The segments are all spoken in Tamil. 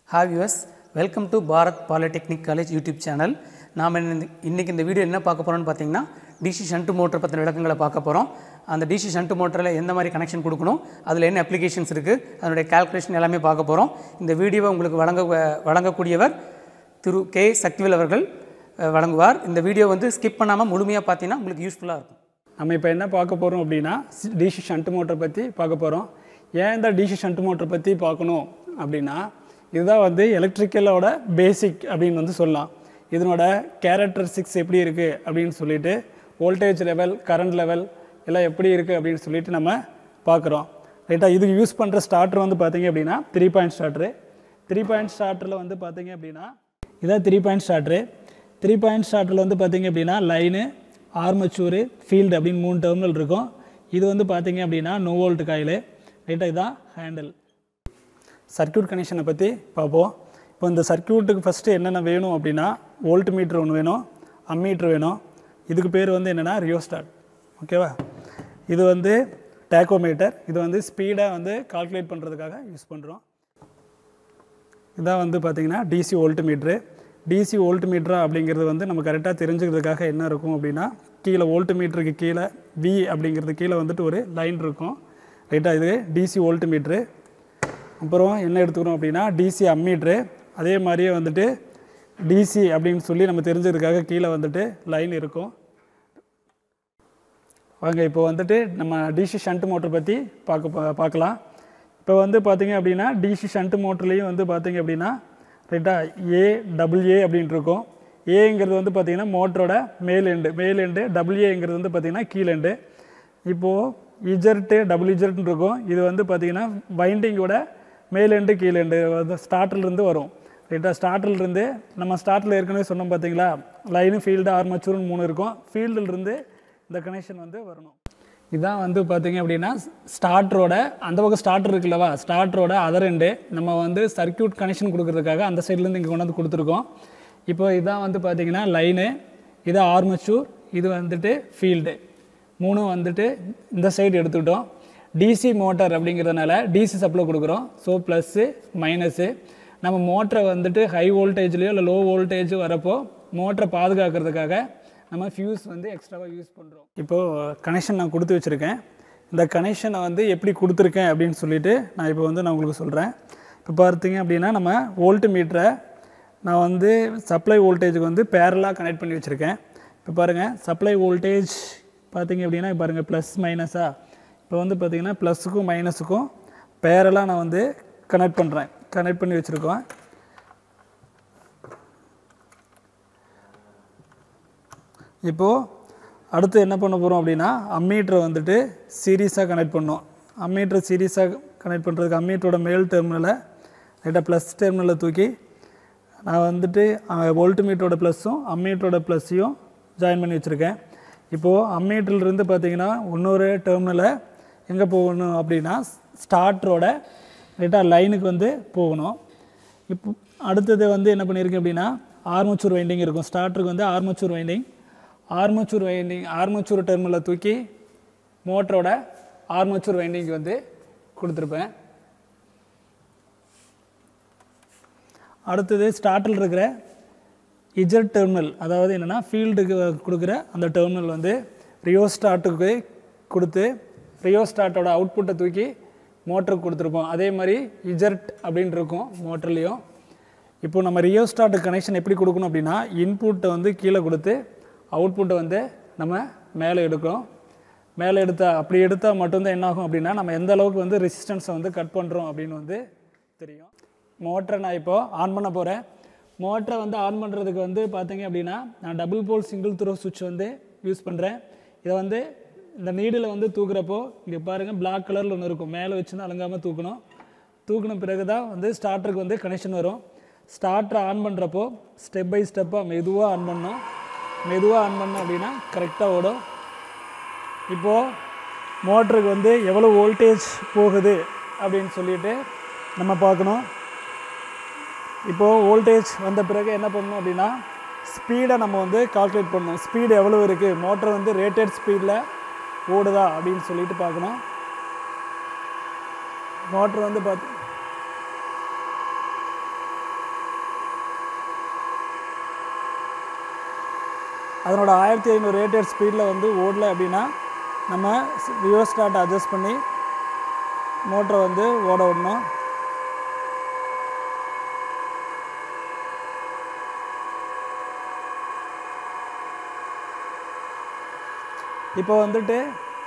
ஹாவ் யூஎஸ் welcome to Bharat polytechnic college YouTube channel நாம் இன்றைக்கி இந்த வீடியோ என்ன பார்க்க போகிறோம்னு பார்த்தீங்கன்னா டிசி ஷண்ட் மோட்டர் பற்றின விளக்கங்களை பார்க்க போகிறோம் அந்த டிசி ஷண்ட் மோட்டரில் எந்த மாதிரி கனெக்ஷன் கொடுக்கணும் அதில் என்ன அப்ளிகேஷன்ஸ் இருக்குது அதனுடைய கால்குலேஷன் எல்லாமே பார்க்க போகிறோம் இந்த வீடியோவை உங்களுக்கு வழங்க வழங்கக்கூடியவர் திரு கே சக்திவேல் அவர்கள் அஹ், வழங்குவார் இந்த வீடியோ வந்து ஸ்கிப் பண்ணாமல் முழுமையாக பார்த்தீங்கன்னா உங்களுக்கு யூஸ்ஃபுல்லாக இருக்கும் நம்ம இப்போ என்ன பார்க்க போகிறோம் அப்படின்னா டிசி ஷண்ட் மோட்டர் பற்றி பார்க்க போகிறோம் ஏன் இந்த டிசி ஷண்ட் மோட்டர் பற்றி பார்க்கணும் அப்படின்னா இதுதான் வந்து எலக்ட்ரிக்கலோட பேசிக் அப்படின்னு வந்து சொல்லலாம் இதனோட கேரக்டரிஸ்டிக்ஸ் எப்படி இருக்குது அப்படின்னு சொல்லிட்டு வோல்டேஜ் லெவல் கரண்ட் லெவல் எல்லாம் எப்படி இருக்குது அப்படின்னு சொல்லிட்டு நம்ம பார்க்குறோம் ரைட்டாக இதுக்கு யூஸ் பண்ணுற ஸ்டார்டர் வந்து பார்த்தீங்க அப்படின்னா three point starter three point ஸ்டார்டரில் வந்து பார்த்தீங்க அப்படின்னா இதான் three point starter three point ஸ்டார்டரில் வந்து பார்த்தீங்க அப்படின்னா லைனு ஆர்மச்சூரு ஃபீல்டு அப்படின்னு மூணு டெர்மினல் இருக்கும் இது வந்து பார்த்தீங்க அப்படின்னா நோ வோல்ட் காயில் ரைட்டாக இதுதான் ஹேண்டில் சர்க்யூட் கனெக்ஷனை பற்றி பார்ப்போம் இப்போ இந்த சர்க்யூட்டுக்கு ஃபஸ்ட்டு என்னென்ன வேணும் அப்படின்னா வோல்ட் மீட்ரு ஒன்று வேணும் அம்மீட்ரு வேணும் இதுக்கு பேர் வந்து என்னென்னா ரியோஸ்டாட் ஓகேவா இது வந்து டேக்கோமீட்டர் இது வந்து ஸ்பீடாக வந்து கால்குலேட் பண்ணுறதுக்காக யூஸ் பண்ணுறோம் இதான் வந்து பார்த்திங்கன்னா DC volt meter DC volt மீட்ரா அப்படிங்கிறது வந்து நம்ம கரெக்டாக தெரிஞ்சுக்கிறதுக்காக என்ன இருக்கும் அப்படின்னா கீழே வோல்ட் மீட்டருக்கு கீழே வி அப்படிங்கிறது கீழே வந்துட்டு ஒரு லைன் இருக்கும் ரைட்டாக இது டிசி வோல்ட் மீட்ரு அப்புறம் என்ன எடுத்துக்கிறோம் அப்படின்னா டிசி அம்மீட்ரு அதே மாதிரியே வந்துட்டு டிசி அப்படின்னு சொல்லி நம்ம தெரிஞ்சதுக்காக கீழே வந்துட்டு லைன் இருக்கும் வாங்க இப்போ வந்துட்டு நம்ம டிசி ஷண்ட் மோட்டர் பற்றி பார்க்க பா- பார்க்கலாம் இப்போ வந்து பார்த்தீங்க அப்படின்னா டிசி ஷண்ட் மோட்டர்லேயும் வந்து பார்த்தீங்க அப்படின்னா ரைட்டாக ஏ டபுள் ஏ அப்படின்ட்டு இருக்கும் ஏங்கிறது வந்து பார்த்தீங்கன்னா மோட்டரோட மேல் எண்டு மேல் எண்டு டபுள் ஏங்கிறது வந்து பார்த்தீங்கன்னா கீழ் எண்டு இப்போது இஜர்ட்டு டபுள் இஜர்ட்னு இருக்கும் இது வந்து பார்த்தீங்கன்னா வைண்டிங்கோட மேல் எண்டு கீழ் எண்டு வந்து ஸ்டார்டர்லேருந்து வரும் ரைட்டாக ஸ்டார்டர்லேருந்து நம்ம ஸ்டார்ட்டில் ஏற்கனவே சொன்னோம் பார்த்தீங்களா லைனு ஃபீல்டு ஆர்மச்சூர்னு மூணு இருக்கும் ஃபீல்டுலேருந்து இந்த கனெக்ஷன் வந்து வரணும் இதான் வந்து பார்த்தீங்க அப்படின்னா ஸ்டார்டரோட அந்த பக்கம் ஸ்டார்டர் இருக்குல்லவா ஸ்டார்டரோட அதர் எண்டு நம்ம வந்து சர்க்யூட் கனெக்ஷன் கொடுக்கறதுக்காக அந்த சைட்லேருந்து இங்கே கொண்டாந்து கொடுத்துருக்கோம் இப்போ இதான் வந்து பார்த்தீங்கன்னா லைனு இது ஆர்மச்சூர் இது வந்துட்டு ஃபீல்டு மூணும் வந்துட்டு இந்த சைடு எடுத்துக்கிட்டோம் டிசி மோட்டார் அப்படிங்கிறதுனால டிசி சப்ளை கொடுக்குறோம் ஸோ ப்ளஸ்ஸு மைனஸு நம்ம மோட்டரை வந்துட்டு ஹை வோல்டேஜ்லேயோ இல்லை லோ வோல்டேஜ் வரப்போ மோட்டரை பாதுகாக்கிறதுக்காக நம்ம ஃபியூஸ் வந்து எக்ஸ்ட்ராவாக யூஸ் பண்ணுறோம் இப்போது கனெக்ஷன் நான் கொடுத்து வச்சுருக்கேன் இந்த கனெக்ஷனை வந்து எப்படி கொடுத்துருக்கேன் அப்படின்னு சொல்லிட்டு நான் இப்போ வந்து நான் உங்களுக்கு சொல்கிறேன் இப்போ பார்த்தீங்க அப்படின்னா நம்ம வோல்ட் மீட்டரை நான் வந்து சப்ளை வோல்டேஜுக்கு வந்து பேரலாக கனெக்ட் பண்ணி வச்சுருக்கேன் இப்போ பாருங்கள் சப்ளை வோல்டேஜ் பார்த்தீங்க அப்படின்னா இப்போ பாருங்கள் ப்ளஸ் மைனஸாக இப்போ வந்து பார்த்தீங்கன்னா ப்ளஸுக்கும் மைனஸுக்கும் பேரலாக நான் வந்து கனெக்ட் பண்ணுறேன் கனெக்ட் பண்ணி வச்சுருக்கோம் இப்போது அடுத்து என்ன பண்ண போகிறோம் அப்படின்னா அம்மீட்டரை வந்துட்டு சீரியஸாக கனெக்ட் பண்ணோம் அம்மீட்டரை சீரியஸாக கனெக்ட் பண்ணுறதுக்கு அம்மீட்டரோட மேல் டெர்மினலை லைட்டாக ப்ளஸ் டெர்மினலில் தூக்கி நான் வந்துட்டு வோல்ட் மீட்டரோட ப்ளஸ்ஸும் அம்மீட்டரோட ப்ளஸ்ஸையும் ஜாயின் பண்ணி வச்சுருக்கேன் இப்போது அம்மீட்டர்லேருந்து பார்த்தீங்கன்னா இன்னொரு டெர்மினலை எங்கே போகணும் அப்படின்னா ஸ்டார்டரோட லைட்டாக லைனுக்கு வந்து போகணும் இப்போ அடுத்தது வந்து என்ன பண்ணியிருக்கேன் அப்படின்னா ஆர்மச்சூர் வைண்டிங் இருக்கும் ஸ்டார்டருக்கு வந்து armature winding armature winding armature டெர்மினலை தூக்கி மோட்டரோட ஆர்மச்சூர் வைண்டிங் வந்து கொடுத்துருப்பேன் அடுத்தது ஸ்டார்டில் இருக்கிற இஜட் டெர்மினல் அதாவது என்னென்னா ஃபீல்டுக்கு கொடுக்குற அந்த டெர்மினல் வந்து ரியோஸ்டாட்டுக்கு கொடுத்து ரியோஸ்டாட்டோட அவுட்புட்டை தூக்கி மோட்டருக்கு கொடுத்துருப்போம் அதே மாதிரி இஜர்ட் அப்படின்னு இருக்கும் மோட்டர்லேயும் இப்போ நம்ம ரியோஸ்டாட்டு கனெக்ஷன் எப்படி கொடுக்கணும் அப்படின்னா இன்புட்டை வந்து கீழே கொடுத்து அவுட்புட்டை வந்து நம்ம மேலே எடுக்கிறோம் மேலே எடுத்தா அப்படி எடுத்தால் மட்டும்தான் என்ன ஆகும் அப்படின்னா நம்ம எந்த அளவுக்கு வந்து ரெசிஸ்டன்ஸை வந்து கட் பண்ணுறோம் அப்படின்னு வந்து தெரியும் மோட்டரை நான் இப்போது ஆன் பண்ண போகிறேன் மோட்டரை வந்து ஆன் பண்ணுறதுக்கு வந்து பார்த்தீங்க அப்படின்னா நான் டபுள் போல் சிங்கிள் த்ரோ சுவிட்ச் வந்து யூஸ் பண்ணுறேன் இதை வந்து இந்த நீடில் வந்து தூக்குறப்போ இங்கே பாருங்கள் Black கலரில் ஒன்று இருக்கும் மேலே வச்சுன்னு அலங்காமல் தூக்கணும் தூக்கின பிறகு தான் வந்து ஸ்டார்டருக்கு வந்து கனெக்ஷன் வரும் ஸ்டார்டரை ஆன் பண்ணுறப்போ ஸ்டெப் பை ஸ்டெப்பாக மெதுவாக ஆன் பண்ணணும் மெதுவாக ஆன் பண்ணோம் அப்படின்னா கரெக்டாக ஓடும் இப்போது மோட்டருக்கு வந்து எவ்வளோ வோல்டேஜ் போகுது அப்படின்னு சொல்லிட்டு நம்ம பார்க்கணும் இப்போது வோல்டேஜ் வந்த பிறகு என்ன பண்ணணும் அப்படின்னா ஸ்பீடை நம்ம வந்து கால்குலேட் பண்ணணும் ஸ்பீடு எவ்வளோ இருக்குது மோட்டர் வந்து ரேட்டட் ஸ்பீடில் ஓடுதா அப்படின்னு சொல்லிட்டு பார்க்கணும் மோட்ரு வந்து பார்த்து அதனோட ஆயிரத்தி ஐநூறு ரேட்டட் ஸ்பீடில் வந்து ஓடல அப்படின்னா நம்ம ரிவர்ஸ் ஸ்டார்ட் அட்ஜஸ்ட் பண்ணி மோட்டரை வந்து ஓட விடணும் இப்போ வந்துட்டு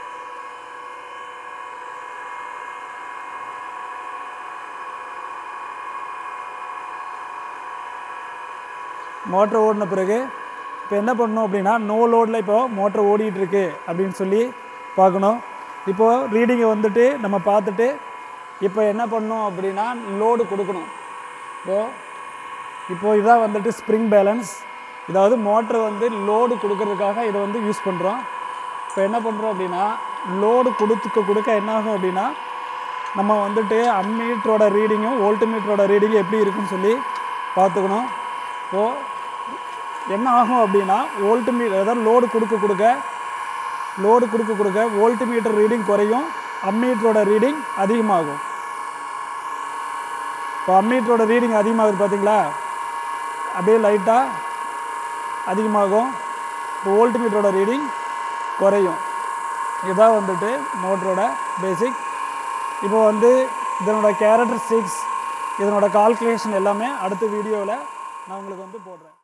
மோட்ரு ஓடின பிறகு இப்போ என்ன பண்ணணும் அப்படின்னா நோ லோடில் இப்போ மோட்ரு ஓடிட்டு இருக்கு அப்படின்னு சொல்லி பார்க்கணும் இப்போது ரீடிங்கை வந்துட்டு நம்ம பார்த்துட்டு இப்போ என்ன பண்ணணும் அப்படின்னா லோடு கொடுக்கணும் இப்போது இப்போது இதான் வந்துட்டு ஸ்ப்ரிங் பேலன்ஸ் இதாவது மோட்ரு வந்து லோடு கொடுக்கறதுக்காக இதை வந்து யூஸ் பண்ணுறோம் இப்போ என்ன பண்ணுறோம் அப்படின்னா லோடு கொடுத்துக்க கொடுக்க என்ன ஆகும் அப்படின்னா நம்ம வந்துட்டு அம்மீட்டரோட ரீடிங்கும் வோல்ட்மீட்டரோட ரீடிங்கும் எப்படி இருக்குன்னு சொல்லி பார்த்துக்கணும் இப்போது என்ன ஆகும் அப்படின்னா வோல்ட்மீட்டர் அதாவது லோடு கொடுக்க கொடுக்க லோடு கொடுக்க கொடுக்க வோல்ட்மீட்டர் ரீடிங் குறையும் அம்மீட்டரோட ரீடிங் அதிகமாகும் இப்போ அம்மீட்டரோட ரீடிங் அதிகமாகுது பார்த்தீங்களா அப்படியே லைட்டாக அதிகமாகும் இப்போ வோல்ட்மீட்டரோட ரீடிங் குறையும் இதுதான் வந்துட்டு மோட்டரோட பேசிக் இப்போ வந்து இதனோட கேரக்டரிஸ்டிக்ஸ் இதனோட கால்குலேஷன் எல்லாமே அடுத்த வீடியோவில் நான் உங்களுக்கு வந்து போடுறேன்